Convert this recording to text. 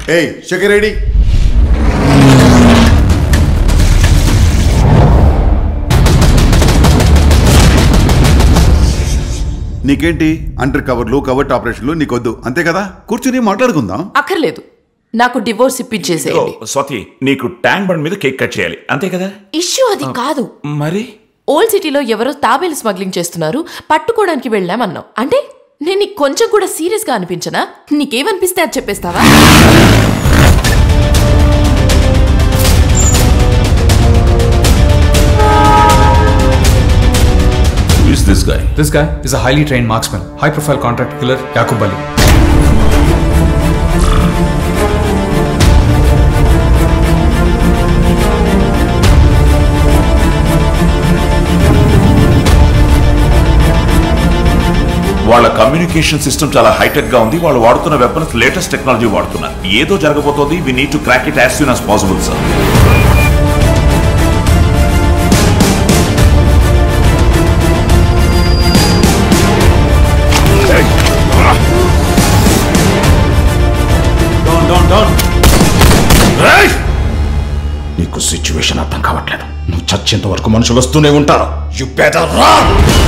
ఏయ్ శేఖర్ రెడ్డి నీకేంటి అండర్ కవర్లు కవర్ట్ ఆపరేషన్లు నీకొద్దు అంతే కదా కూర్చుని మాట్లాడుకుందాం అక్కర్లేదు నాకు డివోర్స్ ఇప్పించేసేయండి స్వాతి నీకు ట్యాంక్ బండ్ మీద కేక్ కట్ చేయాలి అంతే కదా ఇష్యూ అది కాదు మరి ఓల్డ్ సిటీలో ఎవరో తాబేలు స్మగ్లింగ్ చేస్తున్నారు పట్టుకోవడానికి వెళ్ళామన్నావు అంటే నేను నీకు కొంచెం కూడా సీరియస్ గా అనిపించనా నీకేమనిపిస్తే అది చెప్పేస్తావా is this guy This guy is a highly trained marksman, high profile contract killer Yakub Ali. వాళ్ళ కమ్యూనికేషన్ సిస్టమ్ చాలా హైటెక్ గా ఉంది వాళ్ళు వాడుతున్న వెపన్స్ లేటెస్ట్ టెక్నాలజీ వాడుతున్నారు ఏదో జరగబోతోంది we need to crack it as soon as possible sir నీకు సిచ్యువేషన్ అర్థం కావట్లేదు నువ్వు చచ్చేంత వరకు మనుషులు వస్తూనే ఉంటారు యు బెటర్ రా